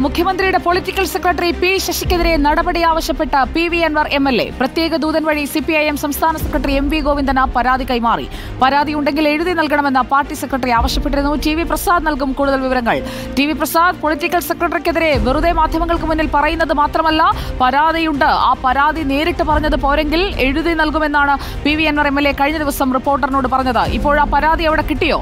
മുഖ്യമന്ത്രിയുടെ political secretary P ശശിക്കെതിരെ നടപടി ആവശ്യപ്പെട്ട P V Anvar M L A പ്രത്യേക ദൂതൻ വഴി സി പി ഐ എം സംസ്ഥാന സെക്രട്ടറി എം വി ഗോവിന്ദന് പരാതി കൈമാറി പരാതി ഉണ്ടെങ്കിൽ എഴുതി നൽകണമെന്ന് പാർട്ടി സെക്രട്ടറി ആവശ്യപ്പെട്ടിരുന്നു ടി വി പ്രസാദ് നൽകും കൂടുതൽ വിവരങ്ങൾ ടി വി പ്രസാദ് പൊളിറ്റിക്കൽ സെക്രട്ടറിക്കെതിരെ വെറുതെ മാധ്യമങ്ങൾക്ക് മുന്നിൽ പറയുന്നത് മാത്രമല്ല പരാതിയുണ്ട് ആ പരാതി നേരിട്ട് പറഞ്ഞത് പോരെങ്കിൽ എഴുതി നൽകുമെന്നാണ് P V Anvar M L A കഴിഞ്ഞ ദിവസം റിപ്പോർട്ടറിനോട് പറഞ്ഞത് ഇപ്പോൾ ആ പരാതി അവിടെ കിട്ടിയോ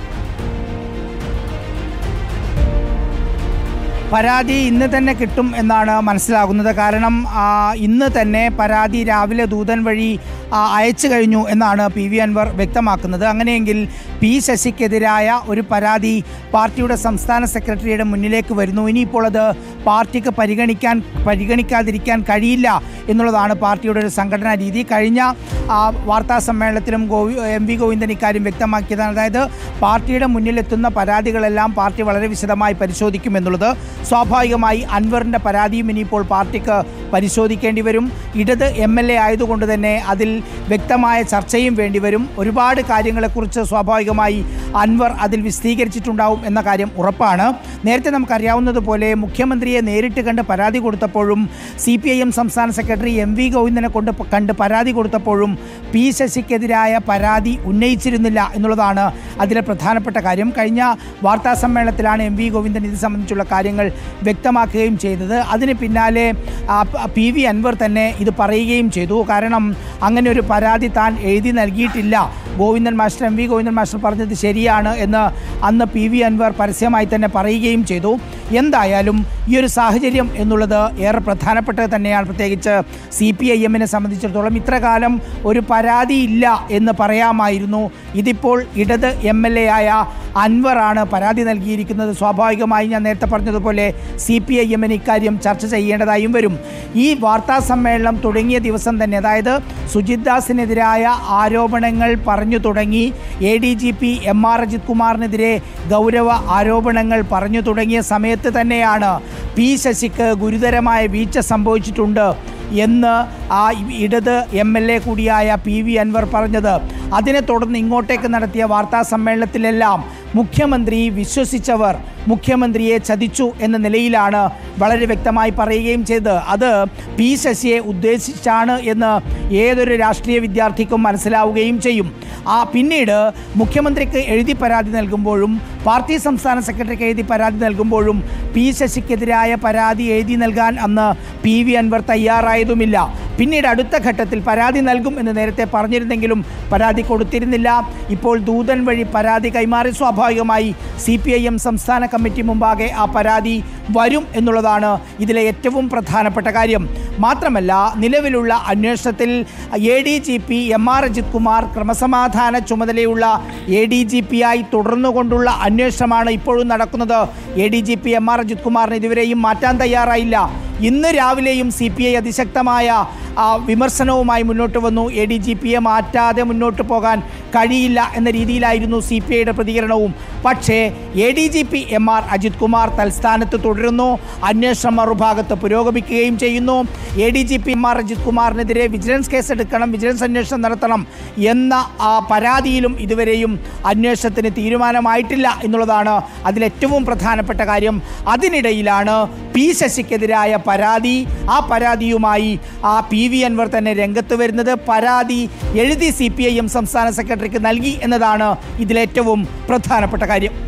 പരാതി ഇന്ന് തന്നെ കിട്ടും എന്നാണ് മനസ്സിലാകുന്നത് കാരണം ആ, ഇന്ന് തന്നെ പരാതി രാവിലെ ദൂതൻ വഴി ആ, അയച്ചു കഴിഞ്ഞു എന്നാണ് പി വി അൻവർ വ്യക്തമാക്കുന്നത് അങ്ങനെയെങ്കിൽ പി ശശിക്കെതിരായ ഒരു പരാതി പാർട്ടിയുടെ സംസ്ഥാന സെക്രട്ടറിയുടെ മുന്നിലേക്ക് വരുന്നു ഇനിയിപ്പോൾ അത് പാർട്ടിക്ക് പരിഗണിക്കാൻ പരിഗണിക്കാതിരിക്കാൻ കഴിയില്ല എന്നുള്ളതാണ് പാർട്ടിയുടെ ഒരു സംഘടനാ രീതി കഴിഞ്ഞ ആ, വാർത്താ സമ്മേളനത്തിലും ഗോവി എം വി ഗോവിന്ദൻ ഇക്കാര്യം വ്യക്തമാക്കിയതാണ് അതായത് പാർട്ടിയുടെ മുന്നിലെത്തുന്ന പരാതികളെല്ലാം പാർട്ടി വളരെ വിശദമായി പരിശോധിക്കുമെന്നുള്ളത് സ്വാഭാവികമായി അൻവറിൻ്റെ പരാതിയും ഇനിയിപ്പോൾ പാർട്ടിക്ക് പരിശോധിക്കേണ്ടി വരും ഇടത് എം എൽ എ ആയതുകൊണ്ട് തന്നെ അതിൽ വ്യക്തമായ ചർച്ചയും വേണ്ടിവരും ഒരുപാട് കാര്യങ്ങളെക്കുറിച്ച് സ്വാഭാവികമായി അൻവർ അതിൽ വിശദീകരിച്ചിട്ടുണ്ടാവും എന്ന കാര്യം ഉറപ്പാണ് നേരത്തെ നമുക്കറിയാവുന്നതുപോലെ മുഖ്യമന്ത്രിയെ നേരിട്ട് കണ്ട് പരാതി കൊടുത്തപ്പോഴും സി പി ഐ എം സംസ്ഥാന സെക്രട്ടറി എം വി ഗോവിന്ദനെ കൊണ്ട് പ- കണ്ട് പരാതി കൊടുത്തപ്പോഴും പി ശശിക്കെതിരായ പരാതി ഉന്നയിച്ചിരുന്നില്ല എന്നുള്ളതാണ് അതിലെ പ്രധാനപ്പെട്ട കാര്യം കഴിഞ്ഞ വാർത്താ സമ്മേളനത്തിലാണ് എം വി ഗോവിന്ദൻ ഇത് സംബന്ധിച്ചുള്ള കാര്യങ്ങൾ വ്യക്തമാക്കുകയും ചെയ്തത് അതിന് പിന്നാലെ ആ, പ- പി വി അൻവർ തന്നെ ഇത് പറയുകയും ചെയ്തു കാരണം അങ്ങനെ ഒരു പരാതി താൻ എഴുതി നൽകിയിട്ടില്ല Govindan master M V Govindan master പറഞ്ഞത് ശരിയാണ് എന്ന് അന്ന് പി വി അൻവർ പരസ്യമായി തന്നെ പറയുകയും ചെയ്തു എന്തായാലും ഈ ഒരു സാഹചര്യം എന്നുള്ളത് ഏറെ പ്രധാനപ്പെട്ടത് തന്നെയാണ് പ്രത്യേകിച്ച് സി പി ഐ എമ്മിനെ സംബന്ധിച്ചിടത്തോളം ഇത്രകാലം ഒരു പരാതിയില്ല എന്ന് പറയാമായിരുന്നു ഇതിപ്പോൾ ഇടത് എം എൽ എ ആയ അൻവറാണ് പരാതി നൽകിയിരിക്കുന്നത് സ്വാഭാവികമായി ഞാൻ നേരത്തെ പറഞ്ഞതുപോലെ സി പി ഐ എമ്മിന് ഇക്കാര്യം ചർച്ച ചെയ്യേണ്ടതായും വരും ഈ വാർത്താ സമ്മേളനം തുടങ്ങിയ ദിവസം തന്നെ അതായത് സുജിത് ദാസിനെതിരായ ആരോപണങ്ങൾ പറഞ്ഞു തുടങ്ങി A D G P M R Ajith കുമാറിനെതിരെ ഗൗരവ ആരോപണങ്ങൾ പറഞ്ഞു തുടങ്ങിയ സമയത്ത് തന്നെയാണ് പി ശശിക്ക് ഗുരുതരമായ വീഴ്ച സംഭവിച്ചിട്ടുണ്ട് എന്ന് ആ ഇടത് എം എൽ എ കൂടിയായ പി വി അൻവർ പറഞ്ഞത് അതിനെ തുടർന്ന് ഇങ്ങോട്ടേക്ക് നടത്തിയ വാർത്താ സമ്മേളനത്തിലെല്ലാം മുഖ്യമന്ത്രി വിശ്വസിച്ചവർ മുഖ്യമന്ത്രിയെ ചതിച്ചു എന്ന നിലയിലാണ് വളരെ വ്യക്തമായി പറയുകയും ചെയ്തത് അത് പി ശശിയെ ഉദ്ദേശിച്ചാണ് എന്ന് ഏതൊരു രാഷ്ട്രീയ വിദ്യാർത്ഥിക്കും മനസ്സിലാവുകയും ചെയ്യും ആ പിന്നീട് മുഖ്യമന്ത്രിക്ക് എഴുതി പരാതി നൽകുമ്പോഴും പാർട്ടി സംസ്ഥാന സെക്രട്ടറിക്ക് എഴുതി പരാതി നൽകുമ്പോഴും പി ശശിക്കെതിരായ പരാതി എഴുതി നൽകാൻ അന്ന് പി വി അൻവർ തയ്യാറായതുമില്ല പിന്നീട് അടുത്ത ഘട്ടത്തിൽ പരാതി നൽകും എന്ന് നേരത്തെ പറഞ്ഞിരുന്നെങ്കിലും പരാതി കൊടുത്തിരുന്നില്ല ഇപ്പോൾ ദൂതൻ വഴി പരാതി കൈമാറി സ്വാഭാവികമായി സി പി ഐ എം സംസ്ഥാന കമ്മിറ്റി മുമ്പാകെ ആ പരാതി വരും എന്നുള്ളതാണ് ഇതിലെ ഏറ്റവും പ്രധാനപ്പെട്ട കാര്യം മാത്രമല്ല നിലവിലുള്ള അന്വേഷണത്തിൽ A D G P M R Ajith Kumar ക്രമസമാധാന ചുമതലയുള്ള എ ഡി ജി പി ആയി തുടർന്നുകൊണ്ടുള്ള അന്വേഷണമാണ് ഇപ്പോഴും നടക്കുന്നത് A D G P M R Ajith കുമാറിന് ഇതുവരെയും മാറ്റാൻ തയ്യാറായില്ല ഇന്ന് രാവിലെയും സി പി ഐ അതിശക്തമായ ആ, വിമർശനവുമായി മുന്നോട്ട് വന്നു എ ഡി ജി പിയെ മാറ്റാതെ മുന്നോട്ട് പോകാൻ കഴിയില്ല എന്ന രീതിയിലായിരുന്നു സി പി ഐയുടെ പ്രതികരണവും പക്ഷേ A D G P M R Ajith Kumar തൽസ്ഥാനത്ത് തുടരുന്നു അന്വേഷണം മറുഭാഗത്ത് പുരോഗമിക്കുകയും ചെയ്യുന്നു A D G P M R Ajith കുമാറിനെതിരെ വിജിലൻസ് കേസ് എടുക്കണം വിജിലൻസ് അന്വേഷണം നടത്തണം എന്ന ആ പരാതിയിലും ഇതുവരെയും അന്വേഷണത്തിന് തീരുമാനമായിട്ടില്ല എന്നുള്ളതാണ് അതിലേറ്റവും പ്രധാനപ്പെട്ട കാര്യം അതിനിടയിലാണ് പി ശശിക്കെതിരായ പരാതി ആ പരാതിയുമായി ആ പി വി അൻവർ തന്നെ രംഗത്ത് വരുന്നത് പരാതി എഴുതി സി പി ഐ എം സംസ്ഥാന സെക്രട്ടറിക്ക് നൽകി എന്നതാണ് ഇതിലേറ്റവും പ്രധാനപ്പെട്ട കാര്യം